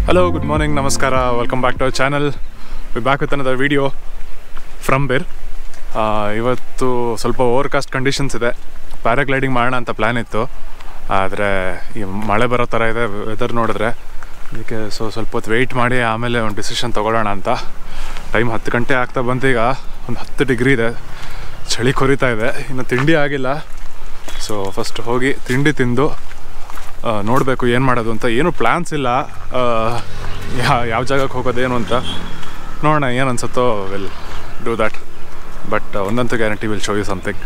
Hello good morning ನಮಸ್ಕಾರ welcome back to our channel we back with another video from Bir ಇವತ್ತು ಸ್ವಲ್ಪ ಓವರ್ಕಾಸ್ಟ್ conditions ಇದೆ paragliding ಮಾಡೋಣ ಅಂತ ಪ್ಲ್ಯಾನ್ ಇತ್ತು ಆದರೆ ಈ ಮಳೆ ಬರೋ ಥರ ಇದೆ ವೆದರ್ ನೋಡಿದ್ರೆ ಅದಕ್ಕೆ ಸೊ ಸ್ವಲ್ಪ ಹೊತ್ತು ವೆಯ್ಟ್ ಮಾಡಿ ಆಮೇಲೆ ಒಂದು ಡಿಸಿಷನ್ ತೊಗೊಳ್ಳೋಣ ಅಂತ ಟೈಮ್ ಹತ್ತು ಗಂಟೆ ಆಗ್ತಾ ಬಂತು ಈಗ ಒಂದು ಹತ್ತು ಡಿಗ್ರಿ ಇದೆ ಚಳಿ ಕೊರಿತಾ ಇದೆ ಇನ್ನು ತಿಂಡಿ ಆಗಿಲ್ಲ ಸೊ ಫಸ್ಟ್ ಹೋಗಿ ತಿಂಡಿ ತಿಂದು ನೋಡಬೇಕು ಏನು ಮಾಡೋದು ಅಂತ ಏನು ಪ್ಲ್ಯಾನ್ಸ್ ಇಲ್ಲ ಯಾವ ಯಾವ ಜಾಗಕ್ಕೆ ಹೋಗೋದೇನು ಅಂತ ನೋಡೋಣ ಏನು ಅನ್ಸುತ್ತೋ ವಿಲ್ ಡೂ ದ್ಯಾಟ್ ಬಟ್ ಒಂದಂತೂ guarantee will show you something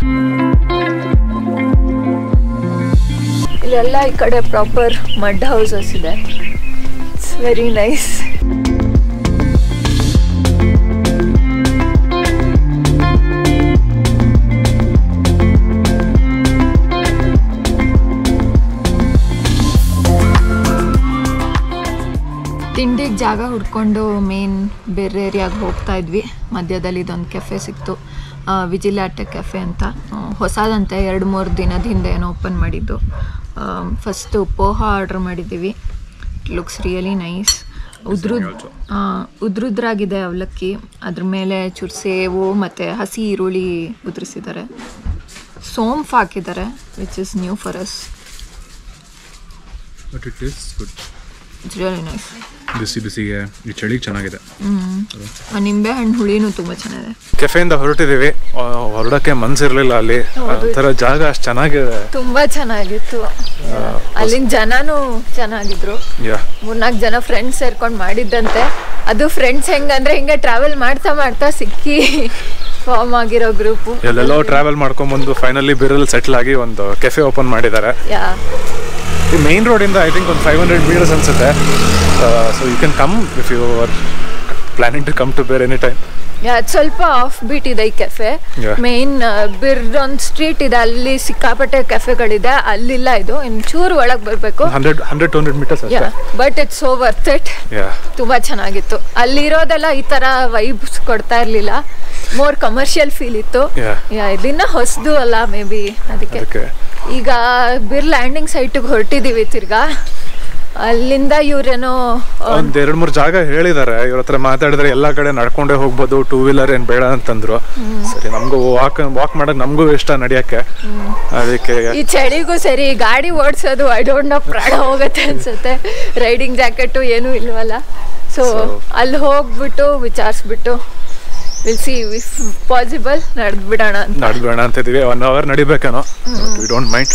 ಇಲ್ಲೆಲ್ಲ ಈ ಕಡೆ ಪ್ರಾಪರ್ ಮಡ್ ಹೌಸಸ್ ಇದೆ ಇಟ್ಸ್ ವೆರಿ ನೈಸ್ ತಿಂಡಿಗೆ ಜಾಗ ಹುಡ್ಕೊಂಡು ಮೇನ್ ಬೇರೆ ಏರಿಯಾಗೆ ಹೋಗ್ತಾ ಇದ್ವಿ ಮಧ್ಯದಲ್ಲಿ ಇದೊಂದು ಕೆಫೆ ಸಿಕ್ತು ವಿಜಿಲಾಟೆ ಕೆಫೆ ಅಂತ ಆ, ಹೊಸದಂತೆ ಎರಡು ಮೂರು ದಿನದ ಹಿಂದೆ ಏನೋ ಓಪನ್ ಮಾಡಿದ್ದು ಫಸ್ಟು ಪೋಹ ಆರ್ಡ್ರ್ ಮಾಡಿದ್ದೀವಿ ಇಟ್ ಲುಕ್ಸ್ ರಿಯಲಿ ನೈಸ್ ಉದ್ರುದ್ ಆ, ಉದ್ರುದ್ರಾಗಿದೆ ಅವಲಕ್ಕಿ ಅದ್ರ ಮೇಲೆ ಚೂರು ಸೇವು ಮತ್ತು ಹಸಿ ಈರುಳ್ಳಿ ಉದುರಿಸಿದ್ದಾರೆ ಸೋಂಫ್ ಹಾಕಿದ್ದಾರೆ which is new for us but it is good it's really nice ಬಿಸಿ ಬಿಸಿಗೆ ಈ ಚಳಿಗೆ ಚೆನ್ನಾಗಿದೆ ಹ್ಞೂ ನಿಂಬೆ ಹಣ್ಣು ಹುಳಿನೂ ತುಂಬ ಚೆನ್ನಾಗಿದೆ ಕೆಫೆಯಿಂದ ಹೊರಟಿದ್ದೀವಿ ಆ, ಹೊರಡಕ್ಕೆ ಮನ್ಸಿರ್ಲಿಲ್ಲ ಅಲ್ಲಿ ಒಂಥರ ಜಾಗ ಅಷ್ಟು ಚೆನ್ನಾಗಿದೆ ತುಂಬಾ ಚೆನ್ನಾಗಿತ್ತು ಅಲ್ಲಿನ ಜನನೂ ಚೆನ್ನಾಗಿದ್ರು ಯಾ ಮೂರ್ನಾಲ್ಕು ಜನ ಫ್ರೆಂಡ್ಸ್ ಸೇರ್ಕೊಂಡು ಮಾಡಿದ್ದಂತೆ ಅದು ಫ್ರೆಂಡ್ಸ್ ಹೆಂಗಂದ್ರೆ ಹಿಂಗೆ ಟ್ರಾವೆಲ್ ಮಾಡ್ತಾ ಮಾಡ್ತಾ ಸಿಕ್ಕಿ ಫಾರ್ಮ್ ಆಗಿರೋ ಗ್ರೂಪು ಎಲ್ಲೆಲ್ಲೋ ಟ್ರಾವೆಲ್ ಮಾಡ್ಕೊಂಬಂದು ಫೈನಲಿ ಬಿರಲ್ಲಿ ಸೆಟ್ಲ್ ಆಗಿ ಒಂದು ಕೆಫೆ ಓಪನ್ ಮಾಡಿದ್ದಾರೆ ಯಾ ಈ ಮೇನ್ ರೋಡಿಂದ ಐ ಥಿಂಕ್ ಒಂದು ಫೈವ್ ಹಂಡ್ರೆಡ್ ಮೀಟರ್ಸ್ ಅನ್ಸುತ್ತೆ so you can come if you are planning to come to Bir any time yeah ಅದ್ ಸ್ವಲ್ಪ ಆಫ್ ಬೀಟ್ ಇದೆ ಈ ಕೆಫೆ Yeah. ಮೇನ್ ಬಿರ್ಡ್ ಒಂದು ಸ್ಟ್ರೀಟ್ ಇದೆ ಅಲ್ಲಿ ಸಿಕ್ಕಾಪಟ್ಟೆ ಕೆಫೆಗಳಿದೆ ಅಲ್ಲಿಲ್ಲ ಇದು ಚೂರು ಒಳಗೆ ಬರಬೇಕು hundred hundred two hundred meters yeah ಅಷ್ಟೇ but it's so worth it yeah ತುಂಬಾ ಚೆನ್ನಾಗಿತ್ತು ಅಲ್ಲಿರೋದೆಲ್ಲ ಈ ತರ ವೈಬ್ಸ್ ಕೊಡ್ತಾ ಇರ್ಲಿಲ್ಲ ಮೋರ್ ಕಮರ್ಷಿಯಲ್ ಫೀಲ್ ಇತ್ತು Yeah. ಯಾ ಇದನ್ನ ಹೊಸದು ಅಲ್ಲ ಮೇ ಬಿ ಅದಕ್ಕೆ ಅದಕ್ಕೆ ಈಗ ಬಿರ್ ಲ್ಯಾಂಡಿಂಗ್ ಸೈಟಿಗೆ ಹೊರಟಿದೀವಿ ತಿರ್ಗಾ ಅಲ್ಲಿಂದ ಇವ್ರೇನೋ ಒಂದ್ ಎರಡ್ ಮೂರ್ ಜಾಗ ಹೇಳಿದಾರೆ ಇವ್ರ ಹತ್ರ ಮಾತಾಡಿದ್ರೆ ಎಲ್ಲಾ ಕಡೆ ನಡ್ಕೊಂಡೇ ಹೋಗ್ಬೋದು ಟೂ ವೀಲರ್ ಏನ್ ಬೇಡ ಅಂತಂದ್ರು ಸರಿ ನಮಗೂ ವಾಕ್ ವಾಕ್ ಮಾಡಕ್ ನಮಗೂ ಇಷ್ಟ ನಡಿಯಕ್ಕೆ ಅದಕ್ಕೆ ಈ ಚಳಿಗೂ ಸರಿ ಗಾಡಿ ಓಡಿಸೋದು ಐ ಡೋಂಟ್ ನೋ ಪ್ರಾಣ ಹೋಗುತ್ತೆ ಅನ್ಸುತ್ತೆ ರೈಡಿಂಗ್ ಜಾಕೆಟು ಏನೂ ಇಲ್ವಲ್ಲ ಸೊ So- ಅಲ್ಲಿ ಹೋಗ್ಬಿಟ್ಟು ವಿಚಾರಿಸ್ಬಿಟ್ಟು ವಿಲ್ ಸಿ ಇಫ್ ಪಾಸಿಬಲ್ ನಡೆದ್ಬಿಡೋಣ ಅಂತ ನಡ್ಬೇಡ ಅಂತ ಇದೀವಿ ಒನ್ ಅವರ್ ನಡಿಬೇಕೇನೋ ವಿ ಡೋಂಟ್ ಮೈಂಡ್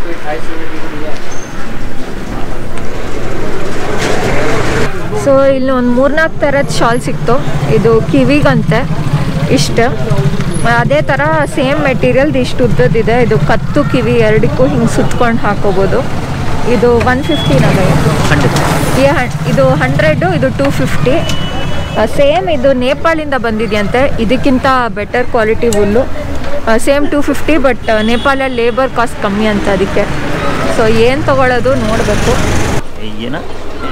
ಸೊ ಇಲ್ಲಿ ಒಂದು ಮೂರ್ನಾಲ್ಕು ಥರದ ಶಾಲ್ ಸಿಕ್ತು ಇದು ಕಿವಿಗಂತೆ ಇಷ್ಟು ಅದೇ ಥರ ಸೇಮ್ ಮೆಟೀರಿಯಲ್ದು ಇಷ್ಟು ಉದ್ದದಿದೆ ಇದು ಕತ್ತು ಕಿವಿ ಎರಡಕ್ಕೂ ಹಿಂಗೆ ಸುತ್ಕೊಂಡು ಹಾಕೋಬೋದು ಇದು ಒನ್ ಫಿಫ್ಟಿನಾಗ ಈ ಹಣ್- ಇದು ಹಂಡ್ರೆಡು ಇದು ಟೂ ಫಿಫ್ಟಿ ಸೇಮ್ ಇದು ನೇಪಾಳಿಂದ ಬಂದಿದೆಯಂತೆ ಇದಕ್ಕಿಂತ ಬೆಟರ್ ಕ್ವಾಲಿಟಿ ಹುಲ್ಲು ಸೇಮ್ ಟೂ ಫಿಫ್ಟಿ ಬಟ್ ನೇಪಾಳಲ್ಲಿ ಲೇಬರ್ ಕಾಸ್ಟ್ ಕಮ್ಮಿ ಅಂತ ಅದಕ್ಕೆ ಸೊ ಏನು ತೊಗೊಳೋದು ನೋಡಬೇಕು ये ना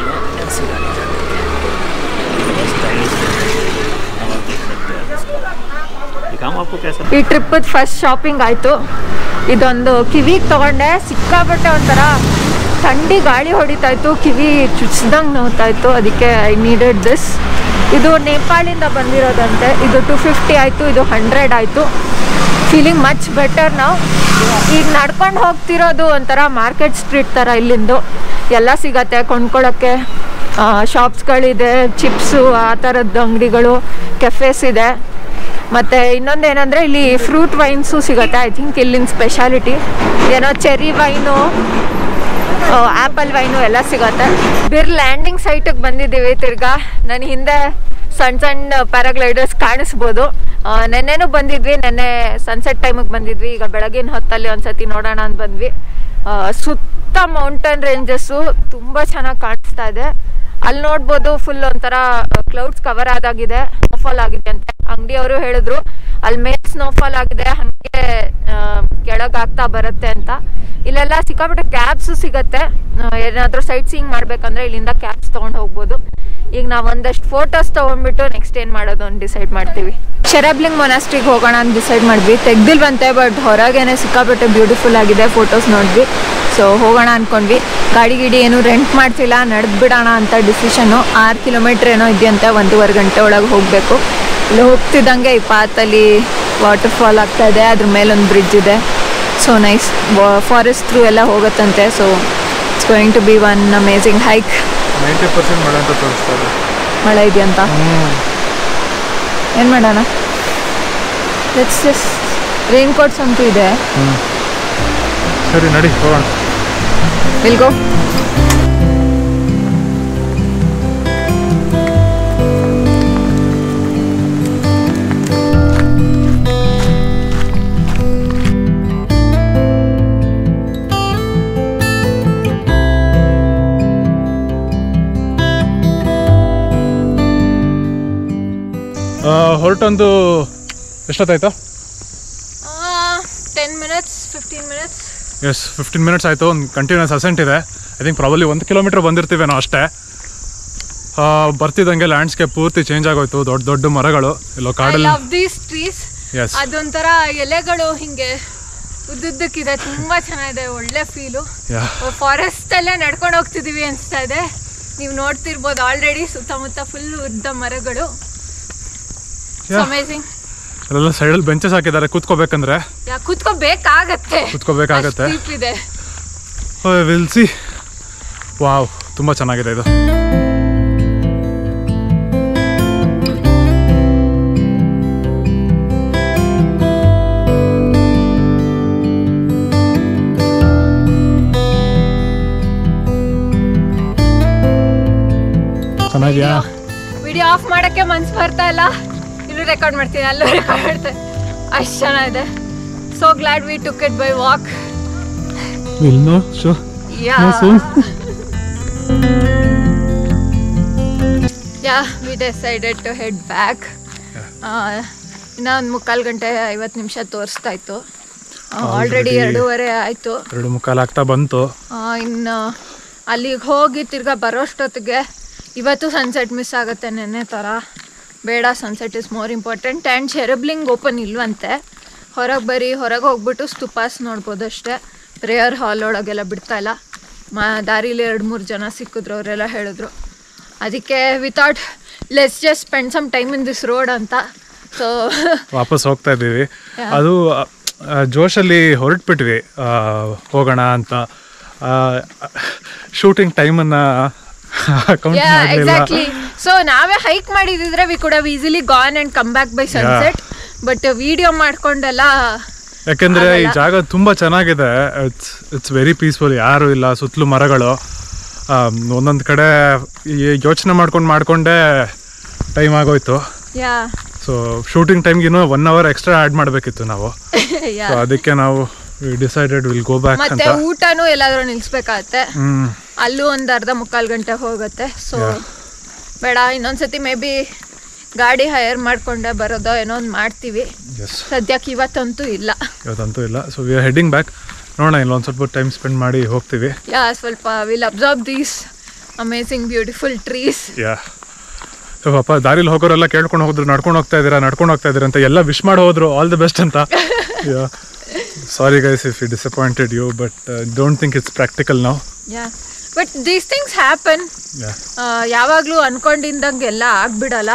ये काम आपको कैसा ಈ ಟ್ರಿಪ್ಪದ ಫಸ್ಟ್ ಶಾಪಿಂಗ್ ಆಯಿತು ಇದೊಂದು ಕಿವಿಗೆ ತಗೊಂಡೆ ಸಿಕ್ಕಾಪಟ್ಟೆ ಒಂಥರ ಥಂಡಿ ಗಾಳಿ ಹೊಡಿತಾ ಇತ್ತು ಕಿವಿ ಚುಚ್ದಂಗೆ ನೋವ್ತಾ ಇತ್ತು ಅದಕ್ಕೆ ಐ ನೀಡೆಡ್ ದಿಸ್ ಇದು ನೇಪಾಳಿಂದ ಬಂದಿರೋದಂತೆ ಇದು ಟು ಫಿಫ್ಟಿ ಆಯಿತು ಇದು ಹಂಡ್ರೆಡ್ ಆಯಿತು ಫೀಲಿಂಗ್ ಮಚ್ ಬೆಟರ್ ನಾವು ಈಗ ನಡ್ಕೊಂಡು ಹೋಗ್ತಿರೋದು ಒಂಥರ ಮಾರ್ಕೆಟ್ ಸ್ಟ್ರೀಟ್ ಥರ ಇಲ್ಲಿಂದು ಎಲ್ಲ ಸಿಗತ್ತೆ ಕೊಂಡ್ಕೊಳ್ಳೋಕ್ಕೆ ಶಾಪ್ಸ್ಗಳಿದೆ ಚಿಪ್ಸು ಆ ಥರದ್ದು ಅಂಗಡಿಗಳು ಕೆಫೆಸ್ ಇದೆ ಮತ್ತು ಇನ್ನೊಂದು ಏನಂದರೆ ಇಲ್ಲಿ ಫ್ರೂಟ್ ವೈನ್ಸು ಸಿಗುತ್ತೆ ಐ ಥಿಂಕ್ ಇಲ್ಲಿನ ಸ್ಪೆಷಾಲಿಟಿ ಏನೋ ಚೆರಿ ವೈನು ಆ್ಯಪಲ್ ವೈನು ಎಲ್ಲ ಸಿಗುತ್ತೆ ಬಿರ್ ಲ್ಯಾಂಡಿಂಗ್ ಸೈಟಿಗೆ ಬಂದಿದ್ದೀವಿ ತಿರ್ಗಾ ನನ್ನ ಹಿಂದೆ ಸಣ್ಣ ಸಣ್ಣ ಪ್ಯಾರಾಗ್ಲೈಡರ್ಸ್ ಕಾಣಿಸ್ಬೋದು ಆ, ನೆನ್ನೆನೂ ಬಂದಿದ್ವಿ ನೆನ್ನೆ ಸನ್ಸೆಟ್ ಟೈಮಿಗೆ ಬಂದಿದ್ವಿ ಈಗ ಬೆಳಗಿನ ಹೊತ್ತಲ್ಲಿ ಒಂದ್ಸತಿ ನೋಡೋಣ ಅಂತ ಬಂದ್ವಿ ಆ, ಸುತ್ತ ಮೌಂಟೇನ್ ರೇಂಜಸ್ಸು ತುಂಬ ಚೆನ್ನಾಗಿ ಕಾಣಿಸ್ತಾ ಇದೆ ಅಲ್ಲಿ ನೋಡ್ಬೋದು ಫುಲ್ ಒಂಥರ ಕ್ಲೌಡ್ಸ್ ಕವರ್ ಆದಾಗಿದೆ ಸ್ನೋಫಾಲ್ ಆಗಿದೆ ಅಂತ ಅಂಗಡಿಯವರು ಹೇಳಿದ್ರು ಅಲ್ಲಿ ಮೇಲೆ ಸ್ನೋಫಾಲ್ ಆಗಿದೆ ಹಾಗೆ ಕೆಳಗೆ ಆಗ್ತಾ ಬರುತ್ತೆ ಅಂತ ಇಲ್ಲೆಲ್ಲ ಸಿಕ್ಕಾಪಟ್ಟೆ ಕ್ಯಾಬ್ಸು ಸಿಗತ್ತೆ ಆ, ಏನಾದ್ರೂ ಸೈಟ್ ಸೀಯಿಂಗ್ ಮಾಡ್ಬೇಕಂದ್ರೆ ಇಲ್ಲಿಂದ ಕ್ಯಾಬ್ಸ್ ತೊಗೊಂಡು ಹೋಗ್ಬೋದು ಈಗ ನಾವು ಒಂದಷ್ಟು ಫೋಟೋಸ್ ತೊಗೊಂಡ್ಬಿಟ್ಟು ನೆಕ್ಸ್ಟ್ ಏನು ಮಾಡೋದು ಅಂತ ಡಿಸೈಡ್ ಮಾಡ್ತೀವಿ ಶೆರಬ್ಲಿಂಗ್ ಮೊನಾಸ್ಟ್ರಿಗೆ ಹೋಗೋಣ ಅಂತ ಡಿಸೈಡ್ ಮಾಡಿದ್ವಿ ತೆಗ್ದಿಲ್ವಂತೆ ಬಟ್ ಹೊರಗೇನೆ ಸಿಕ್ಕಾಪಟ್ಟೆ ಬ್ಯೂಟಿಫುಲ್ ಆಗಿದೆ ಫೋಟೋಸ್ ನೋಡಿದ್ವಿ ಸೊ ಹೋಗೋಣ ಅಂದ್ಕೊಂಡ್ವಿ ಗಾಡಿ ಗಿಡಿ ಏನು ರೆಂಟ್ ಮಾಡ್ತಿಲ್ಲ ನಡೆದು ಬಿಡೋಣ ಅಂತ ಡಿಸಿಷನ್ನು ಆರು ಕಿಲೋಮೀಟ್ರ್ ಏನೋ ಇದೆಯಂತೆ ಒಂದೂವರೆ ಗಂಟೆ ಒಳಗೆ ಹೋಗಬೇಕು ಇಲ್ಲಿ ಹೋಗ್ತಿದ್ದಂಗೆ ಈ ಪಾತಲ್ಲಿ ವಾಟರ್ ಫಾಲ್ ಆಗ್ತಾ ಇದೆ ಅದ್ರ ಮೇಲೊಂದು ಬ್ರಿಡ್ಜ್ ಇದೆ ಸೊ ನೈಸ್ ಫಾರೆಸ್ಟ್ ಥ್ರೂ ಎಲ್ಲ ಹೋಗುತ್ತಂತೆ so it's going to be one amazing hike ninety percent ಮಳೆ ಅಂತ ತೋರಿಸ್ತಾ ಇದೆ ಮಳೆ ಇದೆಯಂತ ಏನು ಮಾಡೋಣ ಲೆಟ್ಸ್ ಜಸ್ಟ್ ರೈನ್ ಕೋಟ್ಸ್ ಅಂತೂ ಇದೆ ಸರಿ ನಡಿ ಹೋಗೋಣ ವಿಲ್ ಗೋ ಹೊರಟೊಂದು ಎಷ್ಟೊತ್ತಾಯ್ತು ten minutes fifteen minutes yes fifteen minutes ಆಯಿತು ಒಂದು ಕಂಟಿನ್ಯೂಸ್ ಅಸೆಂಟ್ ಇದೆ ಐ ಥಿಂಕ್ ಪ್ರಾಬಲಿ ಒಂದು ಕಿಲೋಮೀಟ್ರ್ ಬಂದಿರ್ತೀವೇನೋ ಅಷ್ಟೇ ಆ, ಬರ್ತಿದ್ದಂಗೆ ಲ್ಯಾಂಡ್ಸ್ಕೇಪ್ ಪೂರ್ತಿ ಚೇಂಜ್ ಆಗೋಯ್ತು ದೊಡ್ಡ ದೊಡ್ಡ ಮರಗಳು ಇಲ್ಲೋ ಐ ಕಾಡಲ್ಲಿ ಲವ್ ದೀಸ್ ಟ್ರೀಸ್ ಎಸ್ ಅದೊಂಥರ ಎಲೆಗಳು ಹಿಂಗೆ ಉದ್ದುದ್ದಕ್ಕಿದೆ ತುಂಬಾ ಚೆನ್ನಾಗಿದೆ ಒಳ್ಳೆ ಫೀಲು ಯಾ ಫಾರೆಸ್ಟ್ ಅಲ್ಲೇ ನಡ್ಕೊಂಡು ಹೋಗ್ತಿದೀವಿ ಅನ್ಸ್ತಾ ಇದೆ ನೀವು ನೋಡ್ತಿರ್ಬೋದು ಆಲ್ರೆಡಿ ಸುತ್ತಮುತ್ತ ಫುಲ್ ಉದ್ದ ಮರಗಳು Yeah. ಅಮೇಸಿಂಗ್ ಅಲ್ಲೆಲ್ಲ ಸೈಡಲ್ಲಿ ಬೆಂಚಸ್ ಹಾಕಿದ್ದಾರೆ ಕೂತ್ಕೋಬೇಕಂದ್ರೆ ಯಾ ಕೂತ್ಕೋಬೇಕಾಗತ್ತೆ ಕೂತ್ಕೋಬೇಕಾಗತ್ತೆ ಅಷ್ಟ್ deep ಇದೆ ವಿಲ್ ಸಿ ವಾವ್ ತುಂಬ ಚೆನ್ನಾಗಿದೆ ಇದು ಚೆನ್ನಾಗಿದ್ಯಾ ವಿಡಿಯೋ ಆಫ್ ಮಾಡಕ್ಕೆ ಮನ್ಸು ಬರ್ತಾ ಇಲ್ಲ ಇಲ್ಲೂ ರೆಕಾರ್ಡ್ ಮಾಡ್ತೀನಿ ಅಲ್ಲೂ ರೆಕಾರ್ಡ್ ಮಾಡ್ತೀನಿ ಅಷ್ಟು ಚೆನ್ನಾಗಿದೆ so glad we took it by walk will no show yeah No, soon. Yeah we decided to head back ಇನ್ನೂ ಒಂದು ಮುಕ್ಕಾಲು ಗಂಟೆ ಐವತ್ತು ನಿಮಿಷ ತೋರಿಸ್ತಾ ಇತ್ತು ಆಲ್ರೆಡಿ Already- ಎರಡೂವರೆ ಆಯಿತು ಎರಡು ಮುಕ್ಕಾಲು ಆಗ್ತಾ ಬಂತು ಇನ್ನು ಅಲ್ಲಿಗೆ ಹೋಗಿ ತಿರ್ಗಾ ಬರೋಷ್ಟೊತ್ತಿಗೆ ಇವತ್ತು ಸನ್ಸೆಟ್ ಮಿಸ್ ಆಗುತ್ತೆ ನೆನ್ನೆ ಥರ ಬೇಡ sunset is more important and Sherabling open ಇಲ್ವಂತೆ ಹೊರಗೆ ಬರೀ ಹೊರಗೆ ಹೋಗ್ಬಿಟ್ಟು ಸ್ತುಪಾಸ್ ನೋಡ್ಬೋದು ಅಷ್ಟೇ ಪ್ರೇಯರ್ ಹಾಲ್ ಒಳಗೆಲ್ಲ ಬಿಡ್ತಾ ಇಲ್ಲ ಮಾ ದಾರಿಲಿ ಎರಡು ಮೂರು ಜನ ಸಿಕ್ಕಿದ್ರು ಅವರೆಲ್ಲ ಹೇಳಿದ್ರು ಅದಕ್ಕೆ without less just spend some time in this road ಅಂತ ಸೊ ವಾಪಸ್ ಹೋಗ್ತಾ ಇದ್ದೀವಿ Yeah. ಅದು ಆ, ಜೋಶಲ್ಲಿ ಹೊರಟ್ಬಿಟ್ವಿ ಆ, ಹೋಗೋಣ ಅಂತ ಶೂಟಿಂಗ್ ಟೈಮನ್ನು ಕೌಂಟ್ ಯಾ ಮಾಡಲಿಲ್ಲ ಎಕ್ಸಾಕ್ಟ್ಲಿ ಸೊ ನಾವೇ ಹೈಕ್ ಮಾಡಿದಿದ್ರೆ we could have easily gone and come back by sunset but video ಮಾಡ್ಕೊಂಡೆಲ್ಲ ಯಾಕೆಂದ್ರೆ ಈ ಆಗಲ್ಲ. ಜಾಗ ತುಂಬಾ ಚೆನ್ನಾಗಿದೆ ಇಟ್ಸ್ ಇಟ್ಸ್ ವೆರಿ ಪೀಸ್ಫುಲ್ ಯಾರು ಇಲ್ಲ ಸುತ್ತಲೂ ಮರಗಳು ಒಂದೊಂದು ಕಡೆ ಯೋಚನೆ ಮಾಡ್ಕೊಂಡು ಮಾಡ್ಕೊಂಡೇ ಟೈಮ್ ಆಗೋಯ್ತು ಯಾ ಸೊ ಶೂಟಿಂಗ್ ಟೈಮ್ಗೆ ಇನ್ನೂ ಒನ್ ಅವರ್ ಎಕ್ಸ್ಟ್ರಾ ಆ್ಯಡ್ ಮಾಡಬೇಕಿತ್ತು ನಾವು ಯಾ ಸೊ ಅದಕ್ಕೆ ನಾವು ಡಿಸೈಡೆಡ್ ವಿಲ್ ಗೋ ಬ್ಯಾಕ್ ಮತ್ತೆ ಅಂತ ಊಟನೂ ಎಲ್ಲಾದ್ರೂ ನಿಲ್ಸ್ಬೇಕಾಗತ್ತೆ ಹ್ಮ್ ಅಲ್ಲೂ ಒಂದು ಅರ್ಧ ಮುಕ್ಕಾಲು ಗಂಟೆ ಹೋಗುತ್ತೆ ಸೊ Yeah. ಬೇಡ ಇನ್ನೊಂದ್ಸತಿ ಮೇ ಬಿ ಗಾಡಿ ಹೈಯರ್ ಮಾಡ್ಕೊಂಡೆ ಬರೋದೋ ಏನೋ ಒಂದು ಮಾಡ್ತೀವಿ ಎಸ್ ಸದ್ಯಕ್ಕೆ ಇವತ್ತಂತೂ ಇಲ್ಲ ಇವತ್ತಂತೂ ಇಲ್ಲ so we are heading back ನೋಡೋಣ ಇಲ್ಲೊಂದು ಸ್ವಲ್ಪ ಟೈಮ್ ಸ್ಪೆಂಡ್ ಮಾಡಿ ಹೋಗ್ತೀವಿ ಯಾ ಸ್ವಲ್ಪ will observe these amazing beautiful trees yeah so ಪಾಪ ದಾರಿಲಿ ಹೋಗೋರೆಲ್ಲ ಕೇಳ್ಕೊಂಡು ಹೋದ್ರು ನಡ್ಕೊಂಡು ಹೋಗ್ತಾ ಇದ್ದೀರಾ ನಡ್ಕೊಂಡು ಹೋಗ್ತಾ ಇದ್ದೀರಾ ಅಂತ ಎಲ್ಲ ವಿಶ್ ಮಾಡಿ ಹೋದ್ರು ಆಲ್ ದ ಬೆಸ್ಟ್ ಅಂತ yeah sorry guys if you disappointed you but don't think it's practical ನಾವು yeah but these things happen yeah ಯಾವಾಗಲೂ ಅನ್ಕೊಂಡಿದ್ದಂಗೆಲ್ಲ ಆಗ್ಬಿಡಲ್ಲ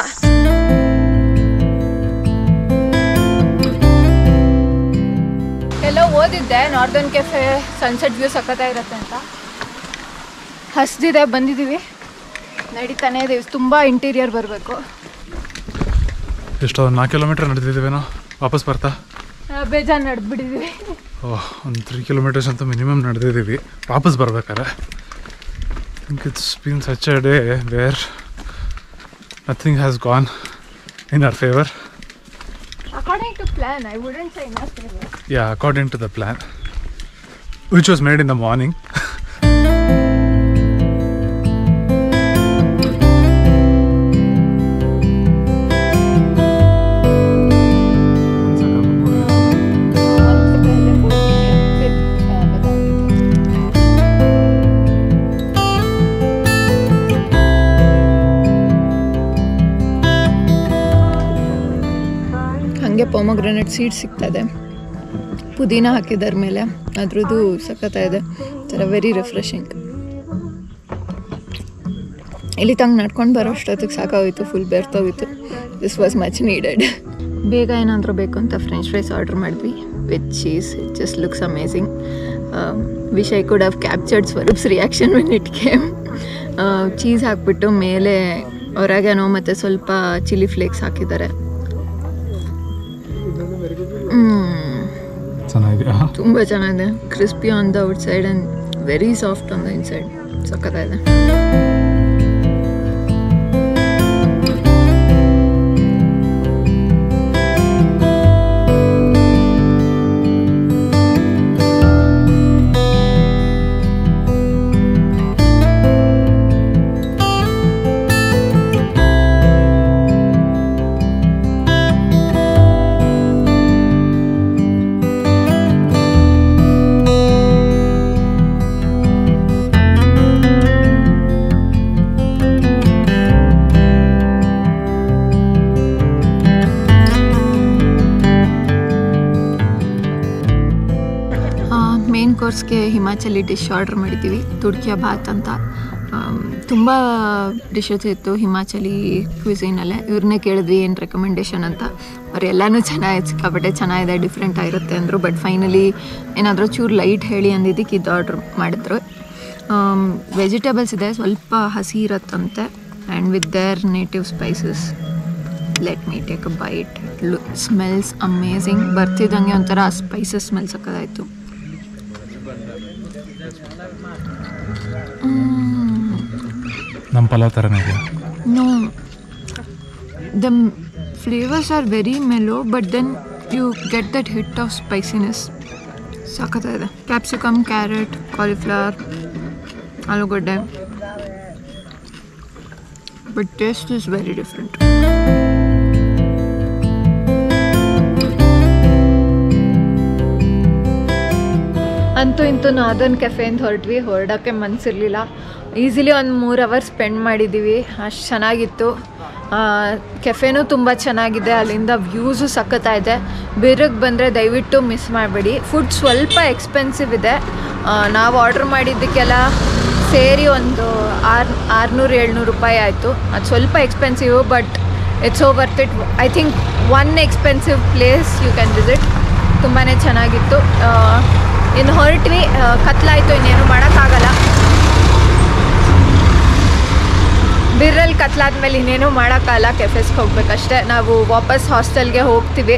ಎಲ್ಲೋ ಓದಿದ್ದೆ ನಾರ್ದನ್ ಕೆಫೆ ಸನ್ಸೆಟ್ ವ್ಯೂ ಸಖತ್ತಾಗಿರುತ್ತೆ ಅಂತ ಹಸ್ದಿದೆ ಬಂದಿದ್ದೀವಿ ನಡೀತಾನೆ ಇದೀವಿ ತುಂಬ ಇಂಟೀರಿಯರ್ ಬರಬೇಕು ಎಷ್ಟೋ ನಾಲ್ಕು ಕಿಲೋಮೀಟರ್ ನಡೆದಿದ್ದೀವೇನೋ ವಾಪಸ್ ಬರ್ತಾ ಬೇಜಾರು ನಡೆದ್ಬಿಟ್ಟಿದ್ದೀವಿ ಓಹ್ ಒಂದು ತ್ರೀ ಕಿಲೋಮೀಟರ್ಸ್ ಅಂತೂ ಮಿನಿಮಮ್ ನಡೆದಿದ್ದೀವಿ ವಾಪಸ್ ಬರ್ಬೇಕಾರೆ think it's been such a day where nothing has gone in our favour according to plan I wouldn't say in Yeah, according to the plan, which was made in the morning. ನಿಮಗೆ pomegranate seed ಸಿಗ್ತದೆ ಪುದೀನ ಹಾಕಿದ್ರ ಮೇಲೆ ಅದ್ರದ್ದು ಸಖತ್ತಾಗಿದೆ ಥರ very refreshing ಇಲ್ಲಿ ತಂಗೆ ನಡ್ಕೊಂಡು ಬರೋ ಅಷ್ಟೊತ್ತಿಗೆ ಸಾಕಾಗೋಯ್ತು ಫುಲ್ ಬೆರ್ತೋಗಿತ್ತು ದಿಸ್ ವಾಸ್ ಮಚ್ ನೀಡೆಡ್ ಬೇಗ ಏನಾದರೂ ಬೇಕು ಅಂತ ಫ್ರೆಂಚ್ ಫ್ರೈಸ್ ಆರ್ಡರ್ ಮಾಡಿದ್ವಿ with cheese it just looks amazing wish I could have captured Swaroop's reaction when it came cheese ಹಾಕ್ಬಿಟ್ಟು ಮೇಲೆ ಹೊರಗೇನೋ ಮತ್ತು ಸ್ವಲ್ಪ ಚಿಲ್ಲಿ ಫ್ಲೇಕ್ಸ್ ಹಾಕಿದ್ದಾರೆ ಚೆನ್ನಾಗಿದೆಯಾ ತುಂಬ ಚೆನ್ನಾಗಿದೆ crispy on the outside and very soft on the inside ಸಖತ್ತಾಗಿದೆ ಮೇನ್ ಕೋರ್ಸ್ಗೆ ಹಿಮಾಚಲಿ ಡಿಶ್ ಆರ್ಡರ್ ಮಾಡಿದ್ದೀವಿ ತುಡ್ಕಿಯ ಭಾತ್ ಅಂತ ತುಂಬ ಡಿಶಸ್ ಇತ್ತು ಹಿಮಾಚಲಿ ಕ್ವಿಝಿನಲ್ಲೇ ಇವ್ರನ್ನೇ ಕೇಳಿದ್ವಿ ಏನು ರೆಕಮೆಂಡೇಷನ್ ಅಂತ ಅವ್ರು ಎಲ್ಲನೂ ಚೆನ್ನಾಗಿದೆ ಸಿಕ್ಕಾಪಟ್ಟೆ ಚೆನ್ನಾಗಿದೆ ಡಿಫ್ರೆಂಟ್ ಆಗಿರುತ್ತೆ ಅಂದರು ಬಟ್ ಫೈನಲಿ ಏನಾದರೂ ಚೂರು ಲೈಟ್ ಹೇಳಿ ಅಂದಿದ್ದಕ್ಕೆ ಇದು ಆರ್ಡ್ರ್ ಮಾಡಿದ್ರು ವೆಜಿಟೇಬಲ್ಸ್ ಇದೆ ಸ್ವಲ್ಪ ಹಸಿ ಇರತ್ತಂತೆ and with their native spices let me take a bite smells amazing ಬರ್ತಿದ್ದಂಗೆ ಒಂಥರ ಸ್ಪೈಸಸ್ ಸ್ಮೆಲ್ ಸಕ್ಕದಾಯಿತು ನಮ್ಮ ಪಲಾವ್ ಥರನೇ ಇದೆ No, the m- flavors are very mellow, but then you get that hit of spiciness. ಸಖತ್ತಾಗಿದೆ ಕ್ಯಾಪ್ಸಿಕಮ್ ಕ್ಯಾರೆಟ್ ಕಾಲಿಫ್ಲವರ್ ಆಲೂಗಡ್ಡೆ but taste is very different ಅಂತೂ ಇಂತೂ ನಾದನ್ ಕೆಫೆಯಿಂದ ಹೊರಟ್ವಿ ಹೊರಡೋಕ್ಕೆ ಮನಸ್ಸಿರಲಿಲ್ಲ ಈಸಿಲಿ ಒಂದು ಮೂರು ಅವರ್ ಸ್ಪೆಂಡ್ ಮಾಡಿದ್ದೀವಿ ಅಷ್ಟು ಚೆನ್ನಾಗಿತ್ತು ಕೆಫೆನೂ ತುಂಬ ಚೆನ್ನಾಗಿದೆ ಅಲ್ಲಿಂದ ವ್ಯೂಸು ಸಖತ್ತಾಗಿದೆ ಬೇರೆಗೆ ಬಂದರೆ ದಯವಿಟ್ಟು ಮಿಸ್ ಮಾಡಬೇಡಿ ಫುಡ್ ಸ್ವಲ್ಪ ಎಕ್ಸ್ಪೆನ್ಸಿವ್ ಇದೆ ಆ, ನಾವು ಆರ್ಡ್ರ್ ಮಾಡಿದ್ದಕ್ಕೆಲ್ಲ ಸೇರಿ ಒಂದು ಆರು ಆರುನೂರು ಏಳ್ನೂರು ರೂಪಾಯಿ ಆಯಿತು ಅದು ಸ್ವಲ್ಪ expensive but it's oh worth it I think one expensive place you can visit ತುಂಬಾ ಚೆನ್ನಾಗಿತ್ತು ಆ, ಇನ್ನು ಹೊರಟ್ವಿ ಆ, ಕತ್ಲಾಯ್ತು ಇನ್ನೇನು ಮಾಡೋಕ್ಕಾಗಲ್ಲ ಬಿರ್ರಲ್ಲಿ ಕತ್ಲಾದ್ಮೇಲೆ ಇನ್ನೇನು ಮಾಡೋಕ್ಕಲ್ಲ ಕೆಫೆಸ್ಗೆ ಹೋಗ್ಬೇಕಷ್ಟೇ ನಾವು ವಾಪಸ್ ಹಾಸ್ಟೆಲ್ಗೆ ಹೋಗ್ತೀವಿ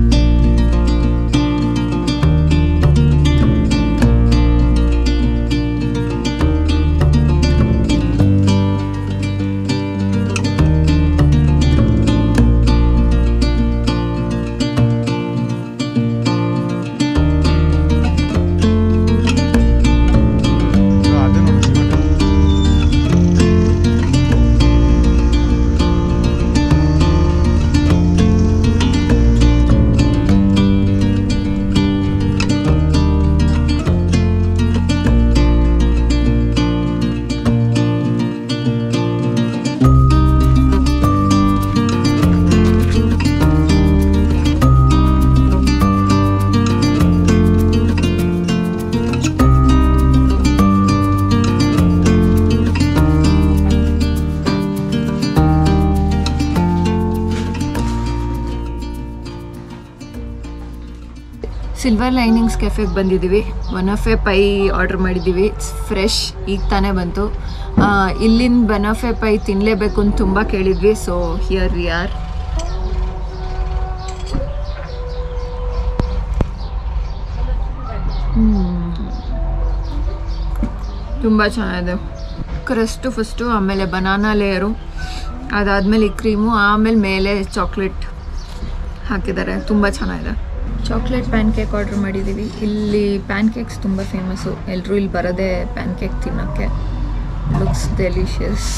ಸಿಲ್ವರ್ ಲೈನಿಂಗ್ಸ್ ಕೆಫೆಗೆ ಬಂದಿದ್ದೀವಿ ಬನಫೆ ಪೈ ಆರ್ಡರ್ ಮಾಡಿದ್ದೀವಿ ಇಟ್ಸ್ ಫ್ರೆಶ್ ಈಗ ತಾನೇ ಬಂತು ಆ, ಇಲ್ಲಿನ ಬನಫೆ ಪೈ ತಿನ್ನಲೇಬೇಕು ಅಂತ ತುಂಬ ಕೇಳಿದ್ವಿ ಸೊ ಹಿಯರ್ ವಿ ಆರ್ ತುಂಬ ಚೆನ್ನಾಗಿದೆ ಕ್ರಸ್ಟು ಫಸ್ಟು ಆಮೇಲೆ ಬನಾನಾ ಲೇಯರು ಅದಾದಮೇಲೆ ಈ ಕ್ರೀಮು ಆಮೇಲೆ ಮೇಲೆ ಚಾಕ್ಲೇಟ್ ಹಾಕಿದ್ದಾರೆ ತುಂಬ ಚೆನ್ನಾಗಿದೆ ಚಾಕ್ಲೇಟ್ ಪ್ಯಾನ್ ಕೇಕ್ ಆರ್ಡ್ರ್ ಮಾಡಿದ್ದೀವಿ ಇಲ್ಲಿ ಪ್ಯಾನ್ ಕೇಕ್ಸ್ ತುಂಬ ಫೇಮಸ್ಸು ಎಲ್ಲರೂ ಇಲ್ಲಿ ಬರೋದೇ ಪ್ಯಾನ್ ಕೇಕ್ ತಿನ್ನೋಕ್ಕೆ ಲುಕ್ಸ್ ಡೆಲಿಷಿಯಸ್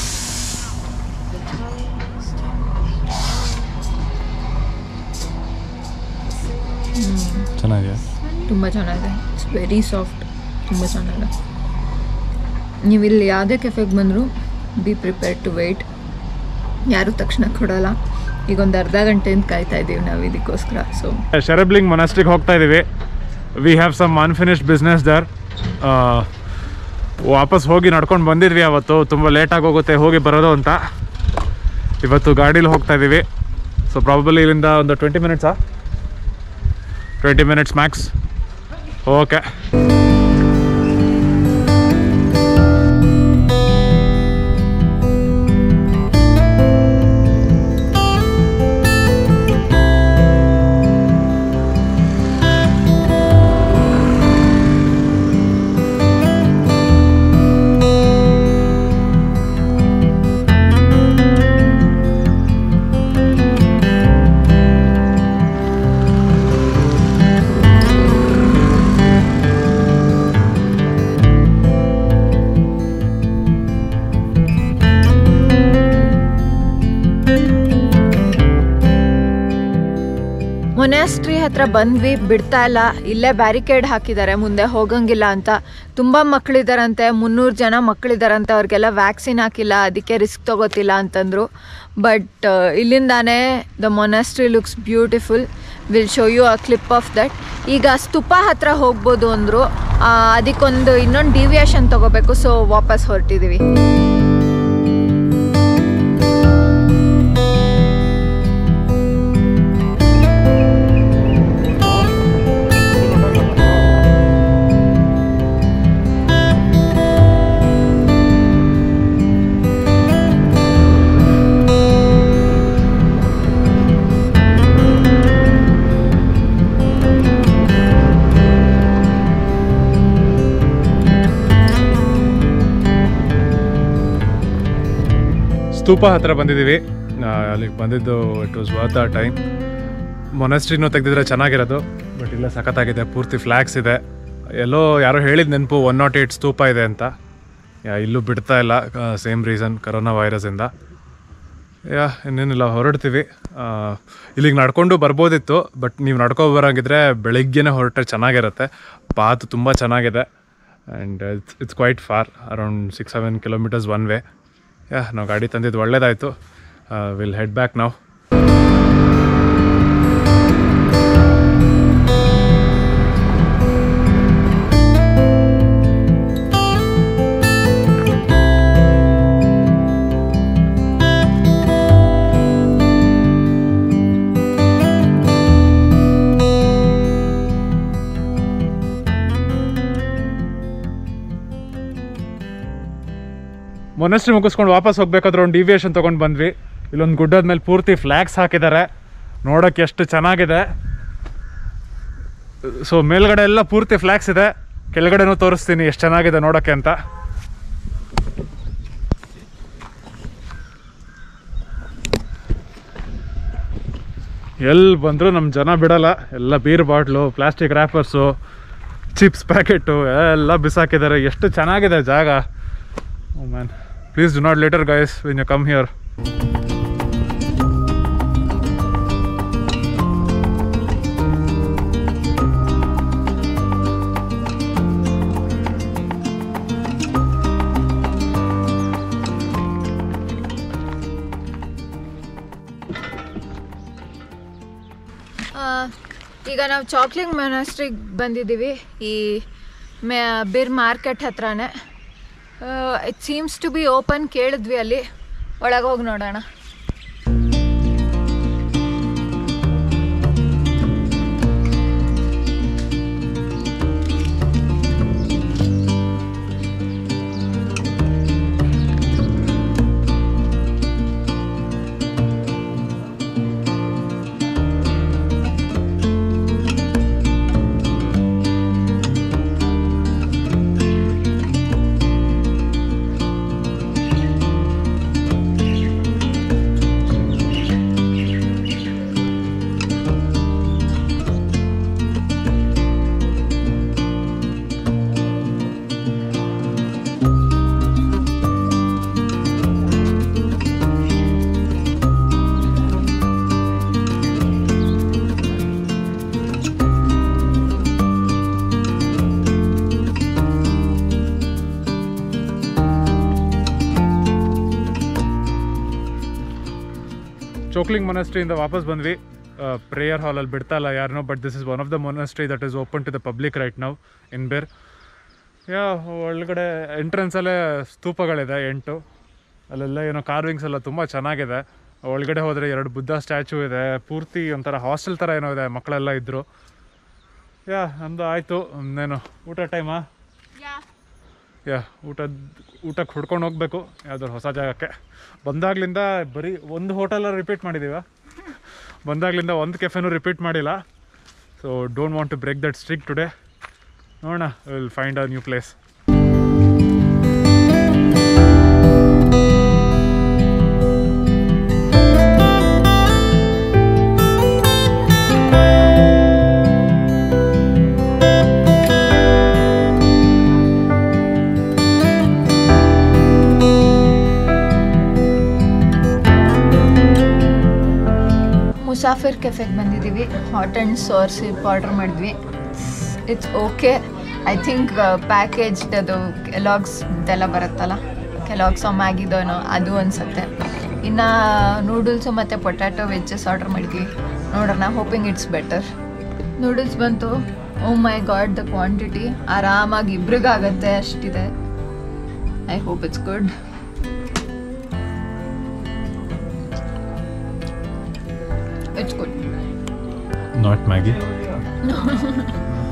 ಚೆನ್ನಾಗಿದೆ ತುಂಬ ಚೆನ್ನಾಗಿದೆ ಇಟ್ಸ್ ವೆರಿ ಸಾಫ್ಟ್ ತುಂಬ ಚೆನ್ನಾಗಿದೆ ನೀವು ಇಲ್ಲಿ ಯಾವುದೇ ಕೆಫೆಗೆ ಬಂದರೂ ಬಿ ಪ್ರಿಪೇರ್ ಟು ವೆಯ್ಟ್ ಯಾರೂ ತಕ್ಷಣ ಕೊಡೋಲ್ಲ ಈಗ ಒಂದು ಅರ್ಧ ಗಂಟೆಯಿಂದ ಕಾಯ್ತಾ ಇದ್ದೀವಿ ನಾವು ಇದಕ್ಕೋಸ್ಕರ ಸೊ ಶೆರಬ್ಲಿಂಗ್ ಮೊನಾಸ್ಟ್ರಿಗೆ ಹೋಗ್ತಾ ಇದ್ದೀವಿ we have some unfinished business there ವಾಪಸ್ ಹೋಗಿ ನಡ್ಕೊಂಡು ಬಂದಿದ್ವಿ ಅವತ್ತು ತುಂಬ ಲೇಟಾಗಿ ಹೋಗುತ್ತೆ ಹೋಗಿ ಬರೋದು ಅಂತ ಇವತ್ತು ಗಾಡೀಲಿ ಹೋಗ್ತಾ ಇದ್ದೀವಿ ಸೊ ಪ್ರಾಬಲಿ ಇಲ್ಲಿಂದ ಒಂದು ಟ್ವೆಂಟಿ ಮಿನಿಟ್ಸಾ twenty minutes max okay monastery ಹತ್ರ ಬಂದ್ವಿ ಬಿಡ್ತಾ ಇಲ್ಲ ಇಲ್ಲೇ ಬ್ಯಾರಿಕೇಡ್ ಹಾಕಿದ್ದಾರೆ ಮುಂದೆ ಹೋಗಂಗಿಲ್ಲ ಅಂತ ತುಂಬ ಮಕ್ಕಳಿದಾರಂತೆ ಮುನ್ನೂರು ಜನ ಮಕ್ಕಳಿದಾರಂತೆ ಅವ್ರಿಗೆಲ್ಲ ವ್ಯಾಕ್ಸಿನ್ ಹಾಕಿಲ್ಲ ಅದಕ್ಕೆ ರಿಸ್ಕ್ ತಗೋತಿಲ್ಲ ಅಂತಂದರು ಬಟ್ ಇಲ್ಲಿಂದಾನೇ the monastery looks beautiful will show you a clip of that ಈಗ ಸ್ತೂಪ ಹತ್ರ ಹೋಗ್ಬೋದು ಅಂದರು ಅದಕ್ಕೊಂದು ಇನ್ನೊಂದು ಡಿವಿಯೇಷನ್ ತಗೋಬೇಕು ಸೊ ವಾಪಸ್ ಹೊರಟಿದ್ದೀವಿ ಸ್ತೂಪ ಹತ್ರ ಬಂದಿದ್ದೀವಿ ಆ, ಅಲ್ಲಿಗೆ ಬಂದಿದ್ದು it was worth a time ಮೊನಸ್ಟ್ರಿನೂ ತೆಗೆದಿದ್ರೆ ಚೆನ್ನಾಗಿರೋದು ಬಟ್ ಇಲ್ಲ ಸಖತ್ತಾಗಿದೆ ಪೂರ್ತಿ ಫ್ಲ್ಯಾಗ್ಸ್ ಇದೆ ಎಲ್ಲೋ ಯಾರೋ ಹೇಳಿದ ನೆನಪು ಒನ್ ನಾಟ್ ಏಯ್ಟ್ ಸ್ತೂಪ ಇದೆ ಅಂತ ಯಾ ಇಲ್ಲೂ ಬಿಡ್ತಾ ಇಲ್ಲ ಸೇಮ್ ರೀಸನ್ ಕರೋನಾ ವೈರಸಿಂದ ಯಾ ಇನ್ನೇನಿಲ್ಲ ಹೊರಡ್ತೀವಿ ಆ, ಇಲ್ಲಿಗೆ ನಡ್ಕೊಂಡು ಬರ್ಬೋದಿತ್ತು ಬಟ್ ನೀವು ನಡ್ಕೊ ಬರೋಂಗಿದ್ರೆ ಬೆಳಿಗ್ಗೆನೇ ಹೊರಟ್ರೆ ಚೆನ್ನಾಗಿರುತ್ತೆ ಪಾತ್ ತುಂಬ ಚೆನ್ನಾಗಿದೆ and it's it's quite far around six seven kilometers one way yeah ನಾವು ಗಾಡಿ ತಂದಿದ್ದು ಒಳ್ಳೇದಾಯಿತು ವಿಲ್ ಹೆಡ್ ಬ್ಯಾಕ್ ನಾವು ಮೊನಸ್ಟ್ರಿ ಮುಗಿಸ್ಕೊಂಡು ವಾಪಸ್ ಹೋಗ್ಬೇಕಾದ್ರೆ ಒಂದು ಡಿವಿಯೇಷನ್ ತೊಗೊಂಡು ಬಂದ್ವಿ ಇಲ್ಲೊಂದು ಗುಡ್ಡದ ಮೇಲೆ ಪೂರ್ತಿ ಫ್ಲ್ಯಾಗ್ಸ್ ಹಾಕಿದ್ದಾರೆ ನೋಡೋಕ್ಕೆ ಎಷ್ಟು ಚೆನ್ನಾಗಿದೆ ಸೊ ಮೇಲ್ಗಡೆ ಎಲ್ಲ ಪೂರ್ತಿ ಫ್ಲ್ಯಾಗ್ಸ್ ಇದೆ ಕೆಳಗಡೆನೂ ತೋರಿಸ್ತೀನಿ ಎಷ್ಟು ಚೆನ್ನಾಗಿದೆ ನೋಡೋಕ್ಕೆ ಅಂತ ಎಲ್ಲಿ ಬಂದರೂ ನಮ್ಮ ಜನ ಬಿಡಲ್ಲ ಎಲ್ಲ beer bottle plastic wrappers chips packet ಎಲ್ಲ ಬಿಸಾಕಿದ್ದಾರೆ ಎಷ್ಟು ಚೆನ್ನಾಗಿದೆ ಜಾಗ oh man please do not litter guys when you come here ಆ, ಈಗ ನಾವು ಚಾಕ್ಲಿಂಗ್ ಮೊನಾಸ್ಟ್ರಿಗೆ ಬಂದಿದ್ದೀವಿ ಈ ಮೆ ಬಿರ್ ಮಾರ್ಕೆಟ್ ಹತ್ರನೇ it seems to be open ಕೇಳಿದ್ವಿ ಅಲ್ಲಿ ಒಳಗೆ ಹೋಗಿ ನೋಡೋಣ ಚೋಕ್ಲಿಂಗ್ ಮೊನಸ್ಟ್ರಿಯಿಂದ ವಾಪಸ್ ಬಂದ್ವಿ ಪ್ರೇಯರ್ ಹಾಲಲ್ಲಿ ಬಿಡ್ತಾ ಇಲ್ಲ ಯಾರನ್ನೋ but this is one of the monastery that is open to the public right ನಾವು ಇನ್ ಬೇರ್ ಯಾ ಒಳಗಡೆ ಎಂಟ್ರೆನ್ಸಲ್ಲೇ ಸ್ತೂಪಗಳಿದೆ ಎಂಟು ಅಲ್ಲೆಲ್ಲ ಏನೋ ಕಾರ್ವಿಂಗ್ಸ್ ಎಲ್ಲ ತುಂಬ ಚೆನ್ನಾಗಿದೆ ಒಳಗಡೆ ಹೋದರೆ ಎರಡು ಬುದ್ಧ ಸ್ಟ್ಯಾಚು ಇದೆ ಪೂರ್ತಿ ಒಂಥರ ಹಾಸ್ಟೆಲ್ ಥರ ಏನೋ ಇದೆ ಮಕ್ಕಳೆಲ್ಲ ಇದ್ದರು ಯಾ ನಮ್ಮದು ಆಯಿತು ಇನ್ನೇನು ಊಟ ಟೈಮಾ ಯಾ ಊಟದ ಊಟಕ್ಕೆ ಹುಡ್ಕೊಂಡು ಹೋಗಬೇಕು ಯಾವ್ದಾದ್ರು ಹೊಸ ಜಾಗಕ್ಕೆ ಬಂದಾಗ್ಲಿಂದ ಬರೀ ಒಂದು ಹೋಟೆಲ ರಿಪೀಟ್ ಮಾಡಿದ್ದೀವ ಬಂದಾಗ್ಲಿಂದ ಒಂದು ಕೆಫೆನೂ ರಿಪೀಟ್ ಮಾಡಿಲ್ಲ so don't want to break that streak today ನೋಡೋಣ will find a new place Musafir ಕೆಫೆಗೆ ಬಂದಿದ್ದೀವಿ hot and sour soup order ಮಾಡಿದ್ವಿ it's okay I think package ಅದು ಕೆಲಾಗ್ಸ್ ಇದೆಲ್ಲ ಬರುತ್ತಲ್ಲ ಕೆಲಾಗ್ಸ್ ಮ್ಯಾಗಿದೋನೋ ಅದು ಅನ್ಸುತ್ತೆ ಇನ್ನು ನೂಡಲ್ಸು ಮತ್ತು ಪೊಟ್ಯಾಟೊ ವೆಜ್ಜಸ್ ಆರ್ಡರ್ ಮಾಡಿದ್ವಿ ನೋಡೋಣ ಹೋಪಿಂಗ್ ಇಟ್ಸ್ ಬೆಟರ್ ನೂಡಲ್ಸ್ ಬಂತು oh my god the quantity ಆರಾಮಾಗಿ ಇಬ್ರಿಗಾಗತ್ತೆ ಅಷ್ಟಿದೆ I hope it's good it's good not Maggi